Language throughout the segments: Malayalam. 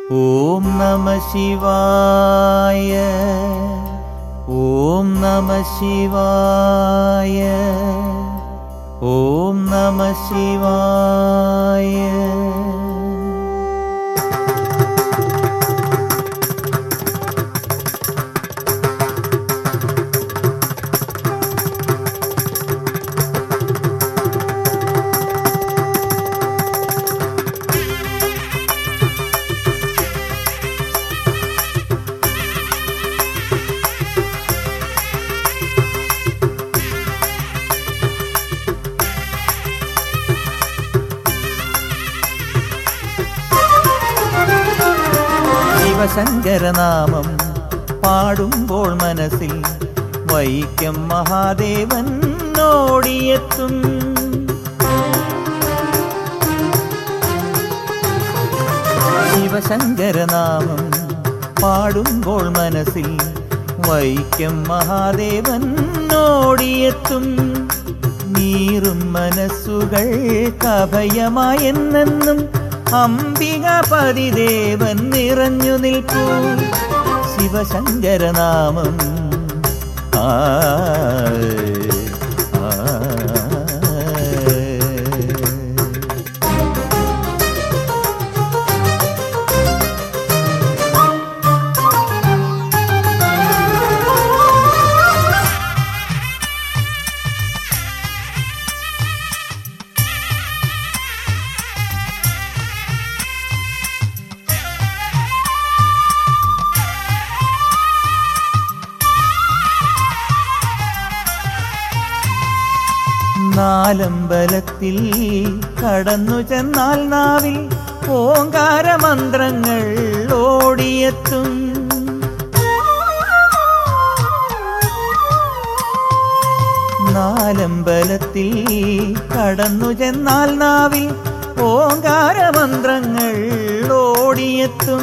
ഓം നമ ശിവായ ഓം നമ ശിവായ ഓം നമ ശിവായ ശിവശങ്കരനാമം പാടുമ്പോൾ മനസ്സിൽ വൈക്കം മഹാദേവൻ ഓടിയെത്തും ശിവശങ്കരനാമം പാടുമ്പോൾ മനസ്സിൽ വൈക്കം മഹാദേവൻ ഓടിയെത്തും നീറും മനസ്സുകൾ കഭയമായെന്നെന്നും അംബിക പതിദേവൻ നിറഞ്ഞു നിൽപ്പൂ ശിവശങ്കരനാമം ആ ആ. നാലമ്പലത്തിൽ കടന്നു ചെന്നാൽ നാവിൽ ഓങ്കാരമന്ത്രങ്ങൾ ഓടിയെത്തും നാലമ്പലത്തിൽ കടന്നു ചെന്നാൽ നാവിൽ ഓങ്കാരമന്ത്രങ്ങൾ ഓടിയെത്തും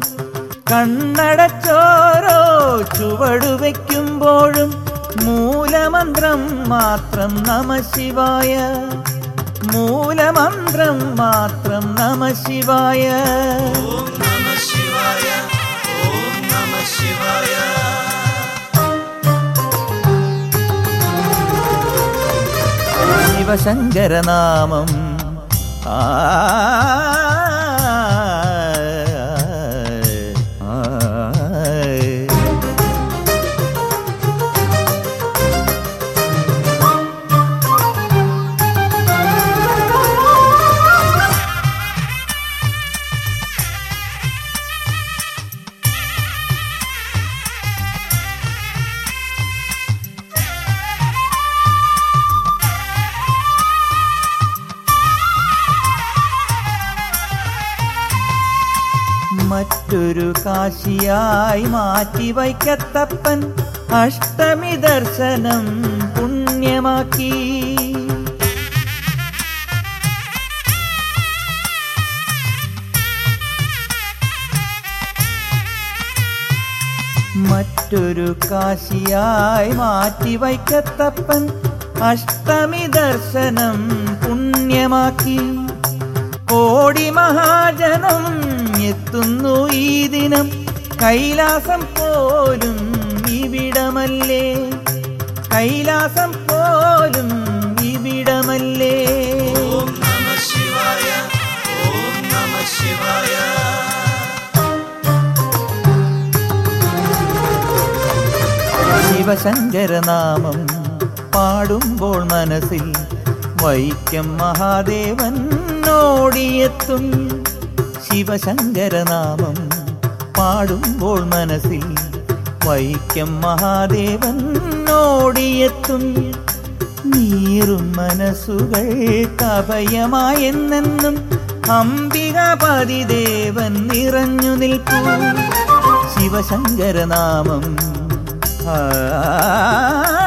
കണ്ണടച്ചോരോ ചുവടുവെക്കുമ്പോഴും മൂലമന്ത്രം മാത്രം നമ ശിവായ മൂലമന്ത്രം മാത്രം നമ ശിവായ ശിവശങ്കരനാമം ആ ആ മറ്റൊരു കാശിയായി മാറ്റി വൈക്കത്തപ്പൻ അഷ്ടമി ദർശനം പുണ്യമാക്കി മറ്റൊരു കാശിയായി മാറ്റി വൈക്കത്തപ്പൻ അഷ്ടമി ദർശനം പുണ്യമാക്കി കോടി മഹാജനം എത്തുന്നു ഈ ദിനം കൈലാസം പോലും ഇവിടമല്ലേ കൈലാസം പോലും ഇവിടമല്ലേ ശിവശങ്കരനാമം പാടുമ്പോൾ മനസ്സിൽ വൈക്കം മഹാദേവൻ ഓടിയെത്തും ശിവശങ്കരനാമം പാടുമ്പോൾ മനസ്സിൽ വൈക്കം മഹാദേവൻ ഓടിയെത്തും നീറും മനസ്സുകൾ കഭയമായെന്നെന്നും അംബിക പതിദേവൻ നിറഞ്ഞു നിൽപ്പൂ ശിവശങ്കരനാമം ആ